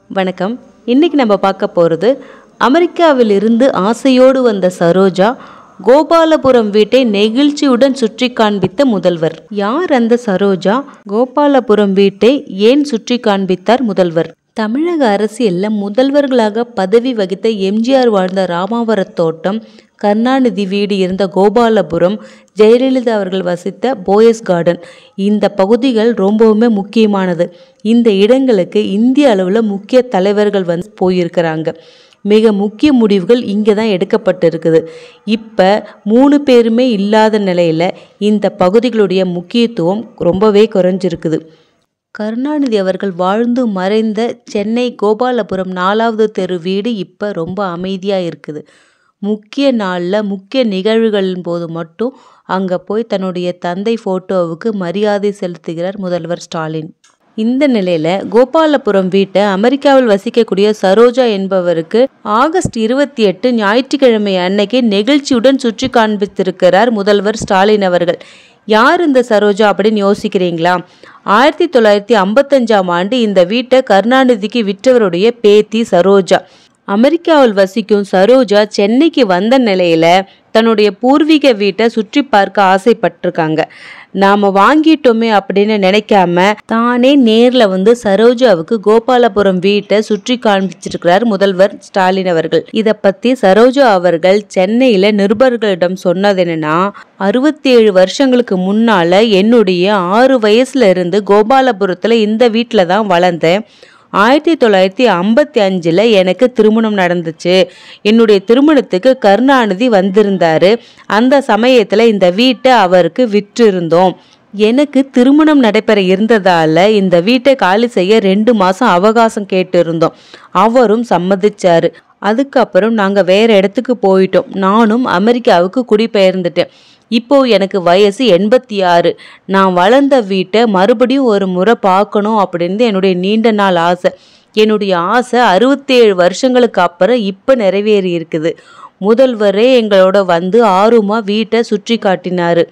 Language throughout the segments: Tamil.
வணக்கம் இன்னைக்கு நம்ம பார்க்க போகிறது அமெரிக்காவிலிருந்து ஆசையோடு வந்த சரோஜா கோபாலபுரம் வீட்டை நெகிழ்ச்சியுடன் சுற்றி காண்பித்த முதல்வர் யார் அந்த சரோஜா கோபாலபுரம் வீட்டை ஏன் சுற்றி காண்பித்தார் முதல்வர் தமிழக அரசியல்ல முதல்வர்களாக பதவி வகித்த எம்ஜிஆர் வாழ்ந்த ராமாவரத் தோட்டம் கருணாநிதி வீடு இருந்த கோபாலபுரம் ஜெயலலிதா அவர்கள் வசித்த போயஸ் கார்டன் இந்த பகுதிகள் ரொம்பவுமே முக்கியமானது இந்த இடங்களுக்கு இந்திய அளவில் முக்கிய தலைவர்கள் வந்து போயிருக்கிறாங்க மிக முக்கிய முடிவுகள் இங்கே தான் எடுக்கப்பட்டிருக்குது இப்போ மூணு பேருமே இல்லாத நிலையில் இந்த பகுதிகளுடைய முக்கியத்துவம் ரொம்பவே குறைஞ்சிருக்குது கருணாநிதி அவர்கள் வாழ்ந்து மறைந்த சென்னை கோபாலபுரம் நாலாவது தெரு வீடு இப்போ ரொம்ப அமைதியாக இருக்குது முக்கிய நாளில் முக்கிய நிகழ்வுகளின் போது மட்டும் அங்கே போய் தன்னுடைய தந்தை ஃபோட்டோவுக்கு மரியாதை செலுத்துகிறார் முதல்வர் ஸ்டாலின் இந்த நிலையில கோபாலபுரம் வீட்டை அமெரிக்காவில் வசிக்கக்கூடிய சரோஜா என்பவருக்கு ஆகஸ்ட் இருபத்தி எட்டு ஞாயிற்றுக்கிழமை அன்னைக்கு நெகிழ்ச்சியுடன் சுற்றி காண்பித்திருக்கிறார் முதல்வர் ஸ்டாலின் அவர்கள் யார் இந்த சரோஜா அப்படின்னு யோசிக்கிறீங்களா ஆயிரத்தி தொள்ளாயிரத்தி ஐம்பத்தஞ்சாம் ஆண்டு இந்த வீட்டை கருணாநிதிக்கு விற்றவருடைய பேத்தி சரோஜா அமெரிக்காவில் வசிக்கும் சரோஜா சென்னைக்கு வந்த நிலையில தன்னுடைய பூர்வீக வீட்டை சுற்றி பார்க்க ஆசைப்பட்டிருக்காங்க நாம வாங்கிட்டோமே அப்படின்னு நினைக்காம தானே நேர்ல வந்து சரோஜாவுக்கு கோபாலபுரம் வீட்டை சுற்றி காண்பிச்சிருக்கிறார் முதல்வர் ஸ்டாலின் அவர்கள் இத பத்தி சரோஜா அவர்கள் சென்னையில நிருபர்களிடம் சொன்னது என்னன்னா அறுபத்தி ஏழு வருஷங்களுக்கு முன்னால என்னுடைய ஆறு வயசுல இருந்து கோபாலபுரத்துல இந்த வீட்டில தான் வளர்ந்தேன் ஆயிரத்தி தொள்ளாயிரத்தி ஐம்பத்தி அஞ்சில் எனக்கு திருமணம் நடந்துச்சு என்னுடைய திருமணத்துக்கு கருணாநிதி வந்திருந்தாரு அந்த சமயத்தில் இந்த வீட்டை அவருக்கு விற்றிருந்தோம் எனக்கு திருமணம் நடைபெற இருந்ததால இந்த வீட்டை காலி செய்ய ரெண்டு மாசம் அவகாசம் கேட்டு இருந்தோம் அவரும் சம்மதிச்சாரு அதுக்கப்புறம் நாங்கள் வேற இடத்துக்கு போயிட்டோம் நானும் அமெரிக்காவுக்கு குடிபெயர்ந்துட்டேன் இப்போ எனக்கு வயசு எண்பத்தி ஆறு நான் வளர்ந்த வீட்டை மறுபடியும் ஒரு முறை பார்க்கணும் அப்படின்னு என்னுடைய நீண்ட நாள் ஆசை என்னுடைய ஆசை அறுபத்தேழு வருஷங்களுக்கு அப்புறம் இப்போ நிறைவேறி இருக்குது முதல்வரே எங்களோட வந்து ஆர்வமா வீட்டை சுற்றி காட்டினாரு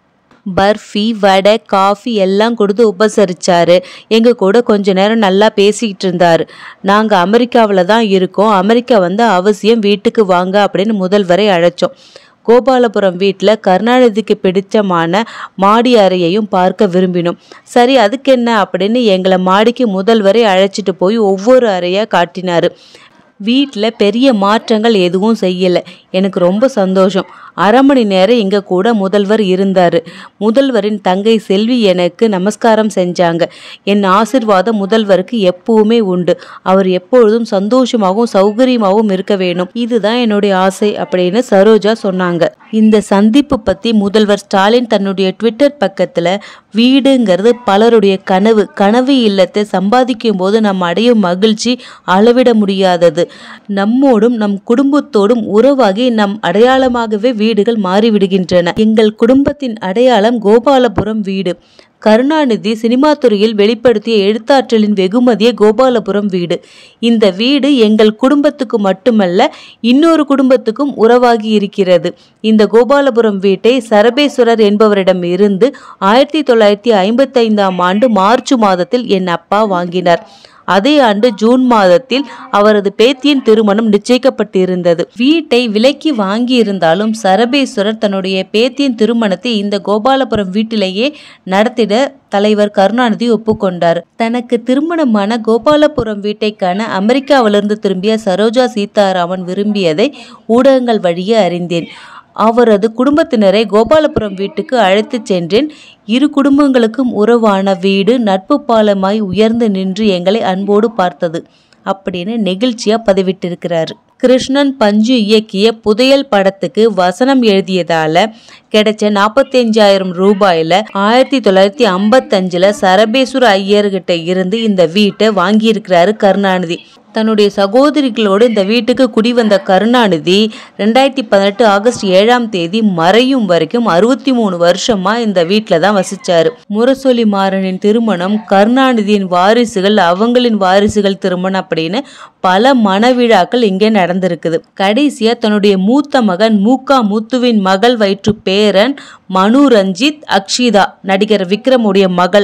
பர்ஃபி வடை காஃபி எல்லாம் கொடுத்து உபசரிச்சாரு எங்க கூட கொஞ்ச நேரம் நல்லா பேசிக்கிட்டு இருந்தாரு நாங்க அமெரிக்காவில் தான் இருக்கோம் அமெரிக்கா வந்து அவசியம் வீட்டுக்கு வாங்க அப்படின்னு முதல்வரை அழைச்சோம் கோபாலபுரம் வீட்டில் கருணாநிதிக்கு பிடிச்சமான மாடி அறையையும் பார்க்க விரும்பினோம் சரி அதுக்கு என்ன அப்படின்னு எங்களை மாடிக்கு முதல்வரை அழைச்சிட்டு போய் ஒவ்வொரு அறையாக காட்டினாரு வீட்டில் பெரிய மாற்றங்கள் எதுவும் செய்யலை எனக்கு ரொம்ப சந்தோஷம் அரை மணி நேரம் எங்கள் கூட முதல்வர் இருந்தார் முதல்வரின் தங்கை செல்வி எனக்கு நமஸ்காரம் செஞ்சாங்க என் ஆசிர்வாதம் முதல்வருக்கு எப்பவுமே உண்டு அவர் எப்பொழுதும் சந்தோஷமாகவும் சௌகரியமாகவும் இருக்க வேணும் இதுதான் என்னுடைய ஆசை அப்படின்னு சரோஜா சொன்னாங்க இந்த சந்திப்பு பற்றி முதல்வர் ஸ்டாலின் தன்னுடைய ட்விட்டர் பக்கத்தில் வீடுங்கிறது பலருடைய கனவு கனவு இல்லத்தை சம்பாதிக்கும் போது நாம் அடையும் மகிழ்ச்சி அளவிட முடியாதது நம்மோடும் நம் குடும்பத்தோடும் உறவாகி நம் அடையாளமாகவே வீடுகள் மாறிவிடுகின்றன எங்கள் குடும்பத்தின் அடையாளம் கோபாலபுரம் வீடு கருணாநிதி சினிமா துறையில் வெளிப்படுத்திய எழுத்தாற்றலின் வெகுமதியே கோபாலபுரம் வீடு இந்த வீடு எங்கள் குடும்பத்துக்கு மட்டுமல்ல இன்னொரு குடும்பத்துக்கும் உறவாகி இருக்கிறது இந்த கோபாலபுரம் வீட்டை சரபேஸ்வரர் என்பவரிடம் இருந்து ஆயிரத்தி தொள்ளாயிரத்தி ஐம்பத்தைந்தாம் ஆண்டு மார்ச் மாதத்தில் என் அப்பா வாங்கினார் அதே ஆண்டு ஜூன் மாதத்தில் அவரது பேத்தியின் திருமணம் நிச்சயிக்கப்பட்டிருந்தது வீட்டை விலைக்கு வாங்கி இருந்தாலும் சரபேஸ்வரர் தன்னுடைய பேத்தியின் திருமணத்தை இந்த கோபாலபுரம் வீட்டிலேயே நடத்திட தலைவர் கருணாநிதி ஒப்புக்கொண்டார் தனக்கு திருமணமான கோபாலபுரம் வீட்டை காண அமெரிக்காவிலிருந்து திரும்பிய சரோஜா சீதாராமன் விரும்பியதை ஊடகங்கள் வழியே அறிந்தேன் அவரது குடும்பத்தினரை கோபாலபுரம் வீட்டுக்கு அழைத்துச் சென்றேன் இரு குடும்பங்களுக்கும் உறவான வீடு நட்பு பாலமாய் உயர்ந்து நின்று எங்களை அன்போடு பார்த்தது அப்படின்னு நெகிழ்ச்சியா பதிவிட்டிருக்கிறாரு கிருஷ்ணன் பஞ்சு இயக்கிய புதையல் படத்துக்கு வசனம் எழுதியதால கிடைச்ச நாற்பத்தஞ்சாயிரம் ரூபாயில ஆயிரத்தி தொள்ளாயிரத்தி ஐம்பத்தஞ்சுல சரபேஸ்வர ஐயர்கிட்ட இருந்து இந்த வீட்டை வாங்கியிருக்கிறாரு கருணாநிதி தன்னுடைய சகோதரிகளோடு இந்த வீட்டுக்கு குடி வந்த கருணாநிதி ரெண்டாயிரத்தி பதினெட்டு ஆகஸ்ட் ஏழாம் தேதி மறையும் வரைக்கும் அறுபத்தி மூணு வருஷமா இந்த வீட்டில் தான் வசிச்சாரு முரசொலி மாறனின் திருமணம் கருணாநிதியின் வாரிசுகள் அவங்களின் வாரிசுகள் திருமணம் அப்படின்னு பல மணவிழாக்கள் இங்கே நடந்திருக்குது கடைசியா தன்னுடைய மூத்த மகன் மூக்கா முத்துவின் மகள் வயிற்று பேரன் மனு ரஞ்சித் அக்ஷிதா நடிகர் விக்ரமுடைய மகள்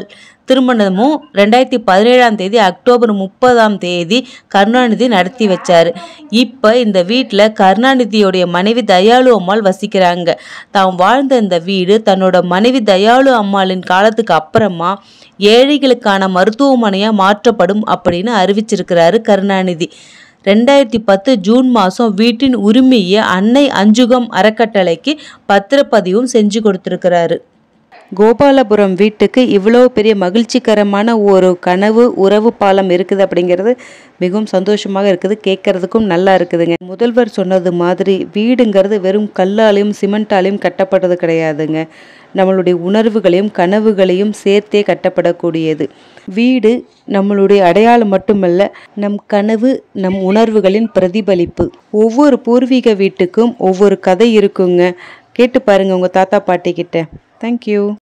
திருமணமும் ரெண்டாயிரத்தி பதினேழாம் தேதி அக்டோபர் முப்பதாம் தேதி கருணாநிதி நடத்தி வச்சாரு இப்போ இந்த வீட்டில் கருணாநிதியோடைய மனைவி தயாளு அம்மாள் வசிக்கிறாங்க தாம் வாழ்ந்த இந்த வீடு தன்னோட மனைவி தயாளு அம்மாளின் காலத்துக்கு அப்புறமா ஏழைகளுக்கான மருத்துவமனையாக மாற்றப்படும் அப்படின்னு அறிவிச்சிருக்கிறாரு கருணாநிதி ரெண்டாயிரத்தி பத்து ஜூன் மாதம் வீட்டின் உரிமையை அன்னை அஞ்சுகம் அறக்கட்டளைக்கு பத்திரப்பதிவும் செஞ்சு கொடுத்துருக்கிறாரு கோபாலபுரம் வீட்டுக்கு இவ்வளோ பெரிய மகிழ்ச்சிகரமான ஒரு கனவு உறவு பாலம் இருக்குது அப்படிங்கிறது மிகவும் சந்தோஷமாக இருக்குது கேட்கறதுக்கும் நல்லா இருக்குதுங்க முதல்வர் சொன்னது மாதிரி வீடுங்கிறது வெறும் கல்லாலையும் சிமெண்டாலையும் கட்டப்பட்டது கிடையாதுங்க நம்மளுடைய உணர்வுகளையும் கனவுகளையும் சேர்த்தே கட்டப்படக்கூடியது வீடு நம்மளுடைய அடையாளம் மட்டுமல்ல நம் கனவு நம் உணர்வுகளின் பிரதிபலிப்பு ஒவ்வொரு பூர்வீக வீட்டுக்கும் ஒவ்வொரு கதை இருக்குங்க கேட்டு பாருங்க உங்க தாத்தா பாட்டி கிட்ட தேங்க்யூ